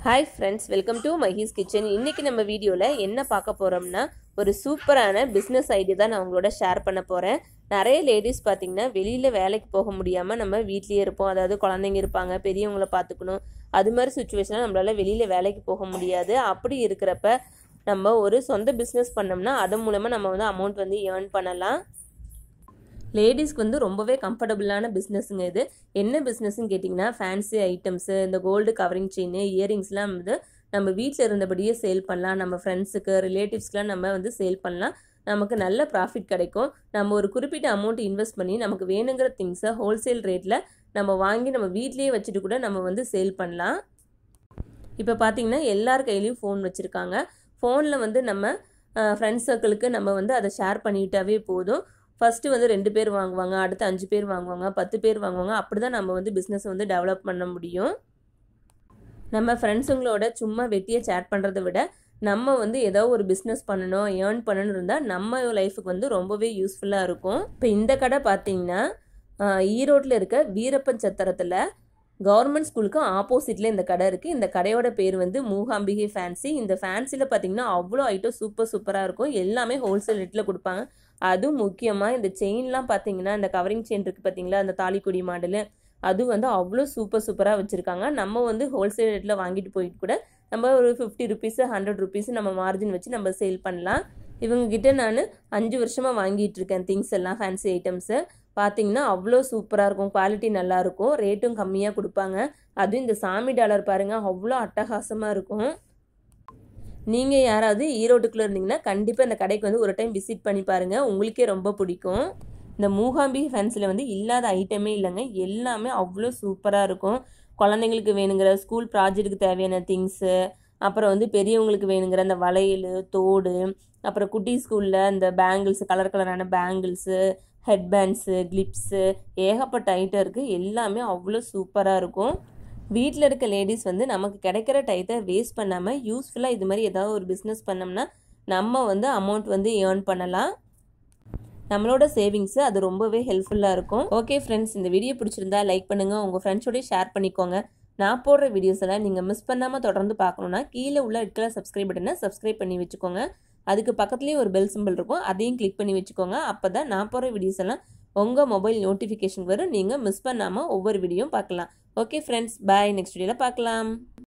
hi friends welcome to Mahi's kitchen இன்றைக்கி நம்ம வீடியோவில் என்ன பார்க்க போகிறோம்னா ஒரு சூப்பரான பிஸ்னஸ் ஐடியா தான் நான் உங்களோட ஷேர் பண்ண போகிறேன் நிறைய லேடிஸ் பார்த்திங்கன்னா வெளியில் வேலைக்கு போக முடியாமல் நம்ம வீட்லேயே இருப்போம் அதாவது குழந்தைங்க இருப்பாங்க பெரியவங்கள பார்த்துக்கணும் அது மாதிரி சுச்சுவேஷனில் நம்மளால் வெளியில் வேலைக்கு போக முடியாது அப்படி இருக்கிறப்ப நம்ம ஒரு சொந்த பிஸ்னஸ் பண்ணோம்னா அது மூலமாக நம்ம வந்து அமௌண்ட் வந்து ஏர்ன் பண்ணலாம் லேடிஸ்க்கு வந்து ரொம்பவே கம்ஃபர்டபுளான பிஸ்னஸுங்க இது என்ன பிஸ்னஸ்ன்னு கேட்டிங்கன்னா ஃபேன்சி ஐட்டம்ஸு இந்த கோல்டு கவரிங் செயின் இயரிங்ஸ்லாம் வந்து நம்ம வீட்டில் இருந்தபடியே சேல் பண்ணலாம் நம்ம ஃப்ரெண்ட்ஸுக்கு ரிலேட்டிவ்ஸ்க்குலாம் நம்ம வந்து சேல் பண்ணலாம் நமக்கு நல்ல ப்ராஃபிட் கிடைக்கும் நம்ம ஒரு குறிப்பிட்ட அமௌண்ட் இன்வெஸ்ட் பண்ணி நமக்கு வேணுங்கிற திங்ஸை ஹோல்சேல் ரேட்டில் நம்ம வாங்கி நம்ம வீட்லேயே வச்சுட்டு கூட நம்ம வந்து சேல் பண்ணலாம் இப்போ பார்த்தீங்கன்னா எல்லார் கையிலையும் ஃபோன் வச்சுருக்காங்க ஃபோனில் வந்து நம்ம ஃப்ரெண்ட்ஸ் சர்க்கிளுக்கு நம்ம வந்து அதை ஷேர் பண்ணிவிட்டாவே போதும் ஃபஸ்ட்டு வந்து ரெண்டு பேர் வாங்குவாங்க அடுத்து அஞ்சு பேர் வாங்குவாங்க பத்து பேர் வாங்குவாங்க அப்படி தான் நம்ம வந்து பிஸ்னஸ் வந்து டெவலப் பண்ண முடியும் நம்ம ஃப்ரெண்ட்ஸுங்களோட சும்மா வெட்டியை சேட் பண்ணுறதை விட நம்ம வந்து ஏதோ ஒரு பிஸ்னஸ் பண்ணணும் ஏர்ன் பண்ணணும் இருந்தால் நம்ம லைஃபுக்கு வந்து ரொம்பவே யூஸ்ஃபுல்லாக இருக்கும் இப்போ இந்த கடை பார்த்தீங்கன்னா ஈரோட்டில் இருக்க வீரப்பன் சத்திரத்தில் கவர்மெண்ட் ஸ்கூலுக்கு ஆப்போசிட்டில் இந்த கடை இருக்குது இந்த கடையோட பேர் வந்து மூகாம்பிகை ஃபேன்சி இந்த ஃபேன்சியில் பார்த்தீங்கன்னா அவ்வளோ ஐட்டம் சூப்பர் சூப்பராக இருக்கும் எல்லாமே ஹோல்சேல் ரேட்டில் கொடுப்பாங்க அதுவும் முக்கியமாக இந்த செயின்லாம் பார்த்தீங்கன்னா இந்த கவரிங் செயின் இருக்குது பார்த்தீங்களா அந்த தாலிக்குடி மாடலு அது வந்து அவ்வளோ சூப்பர் சூப்பராக வச்சுருக்காங்க நம்ம வந்து ஹோல்சேல் ரேட்டில் வாங்கிட்டு போயிட்டு கூட நம்ம ஒரு ஃபிஃப்டி ருபீஸு ஹண்ட்ரட் ருபீஸ் நம்ம மார்ஜின் வச்சு நம்ம சேல் பண்ணலாம் இவங்ககிட்ட நான் அஞ்சு வருஷமாக வாங்கிட்டு இருக்கேன் திங்ஸ் எல்லாம் ஃபேன்சி ஐட்டம்ஸு பார்த்தீங்கன்னா அவ்வளோ சூப்பராக இருக்கும் குவாலிட்டி நல்லாயிருக்கும் ரேட்டும் கம்மியாக கொடுப்பாங்க அதுவும் இந்த சாமி டாலர் பாருங்கள் அவ்வளோ அட்டகாசமாக இருக்கும் நீங்கள் யாராவது ஈரோட்டுக்குள்ளே இருந்தீங்கன்னா கண்டிப்பாக இந்த கடைக்கு வந்து ஒரு டைம் விசிட் பண்ணி பாருங்கள் உங்களுக்கே ரொம்ப பிடிக்கும் இந்த மூகாம்பி ஃபேன்ஸில் வந்து இல்லாத ஐட்டமே இல்லைங்க எல்லாமே அவ்வளோ சூப்பராக இருக்கும் குழந்தைங்களுக்கு வேணுங்கிற ஸ்கூல் ப்ராஜெக்ட்டுக்கு தேவையான திங்ஸு அப்புறம் வந்து பெரியவங்களுக்கு வேணுங்கிற அந்த வளையல் தோடு அப்புறம் குட்டி ஸ்கூலில் இந்த பேங்கிள்ஸு கலர் கலரான பேங்கிள்ஸு ஹெட் பேண்ட்ஸு கிளிப்ஸு ஏகப்பட்ட ஐட்டம் இருக்குது எல்லாமே அவ்வளோ சூப்பராக இருக்கும் வீட்டில் இருக்க லேடிஸ் வந்து நமக்கு கிடைக்கிற டயத்தை வேஸ்ட் பண்ணாமல் யூஸ்ஃபுல்லாக இது மாதிரி ஏதாவது ஒரு பிஸ்னஸ் பண்ணோம்னா நம்ம வந்து அமௌண்ட் வந்து ஏர்ன் பண்ணலாம் நம்மளோட சேவிங்ஸு அது ரொம்பவே ஹெல்ப்ஃபுல்லாக இருக்கும் ஓகே ஃப்ரெண்ட்ஸ் இந்த வீடியோ பிடிச்சிருந்தா லைக் பண்ணுங்கள் உங்கள் ஃப்ரெண்ட்ஸோடய ஷேர் பண்ணிக்கோங்க நான் போடுற வீடியோஸ் எல்லாம் நீங்கள் மிஸ் பண்ணாமல் தொடர்ந்து பார்க்கணுன்னா கீழே உள்ள இருக்கிற சப்ஸ்கிரைப் பட்டனை சப்ஸ்கிரைப் பண்ணி வச்சுக்கோங்க அதுக்கு பக்கத்துலேயே ஒரு பெல் சிம்பிள் இருக்கும் அதையும் கிளிக் பண்ணி வச்சுக்கோங்க அப்போ தான் நான் போடுற வீடியோஸ் எல்லாம் உங்கள் மொபைல் நோட்டிஃபிகேஷன் வரும் நீங்கள் மிஸ் பண்ணாமல் ஒவ்வொரு வீடியோவும் பார்க்கலாம் ஓகே ஃப்ரெண்ட்ஸ் பாய் நெக்ஸ்ட் வீடியோவில் பார்க்கலாம்